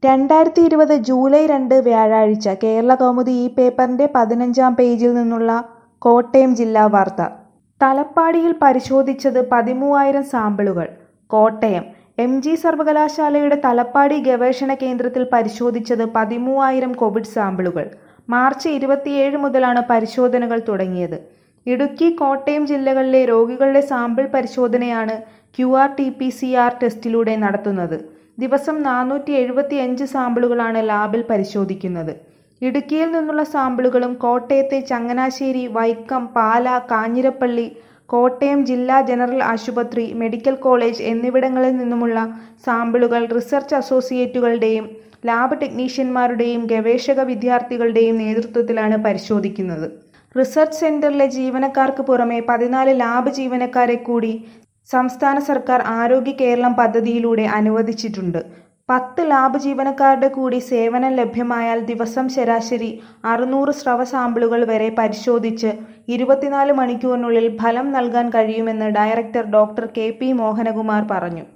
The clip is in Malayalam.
രണ്ടായിരത്തി ഇരുപത് ജൂലൈ രണ്ട് വ്യാഴാഴ്ച കേരളകൗമുദി ഈ പേപ്പറിന്റെ പതിനഞ്ചാം പേജിൽ നിന്നുള്ള കോട്ടയം ജില്ലാ വാർത്ത തലപ്പാടിയിൽ പരിശോധിച്ചത് പതിമൂവായിരം സാമ്പിളുകൾ കോട്ടയം എം ജി സർവകലാശാലയുടെ തലപ്പാടി ഗവേഷണ കേന്ദ്രത്തിൽ പരിശോധിച്ചത് പതിമൂവായിരം കോവിഡ് സാമ്പിളുകൾ മാർച്ച് ഇരുപത്തിയേഴ് മുതലാണ് പരിശോധനകൾ തുടങ്ങിയത് ഇടുക്കി കോട്ടയം ജില്ലകളിലെ രോഗികളുടെ സാമ്പിൾ പരിശോധനയാണ് Q R T P C R ടെസ്റ്റിലൂടെ നടത്തുന്നത് ദിവസം നാനൂറ്റി എഴുപത്തിയഞ്ച് സാമ്പിളുകളാണ് ലാബിൽ പരിശോധിക്കുന്നത് ഇടുക്കിയിൽ നിന്നുള്ള സാമ്പിളുകളും കോട്ടയത്തെ ചങ്ങനാശ്ശേരി വൈക്കം പാല കാഞ്ഞിരപ്പള്ളി കോട്ടയം ജില്ലാ ജനറൽ ആശുപത്രി മെഡിക്കൽ കോളേജ് എന്നിവിടങ്ങളിൽ നിന്നുമുള്ള സാമ്പിളുകൾ റിസർച്ച് അസോസിയേറ്റുകളുടെയും ലാബ് ടെക്നീഷ്യന്മാരുടെയും ഗവേഷക വിദ്യാർത്ഥികളുടെയും നേതൃത്വത്തിലാണ് പരിശോധിക്കുന്നത് റിസർച്ച് സെന്ററിലെ ജീവനക്കാർക്ക് പുറമെ പതിനാല് ലാബ് ജീവനക്കാരെ കൂടി സംസ്ഥാന സർക്കാർ ആരോഗ്യ കേരളം പദ്ധതിയിലൂടെ അനുവദിച്ചിട്ടുണ്ട് പത്ത് ലാബ് ജീവനക്കാരുടെ കൂടി സേവനം ലഭ്യമായാൽ ദിവസം ശരാശരി അറുന്നൂറ് സ്രവ സാമ്പിളുകൾ വരെ പരിശോധിച്ച് ഇരുപത്തിനാല് മണിക്കൂറിനുള്ളിൽ ഫലം നൽകാൻ കഴിയുമെന്ന് director doctor K P Mohanakumar പറഞ്ഞു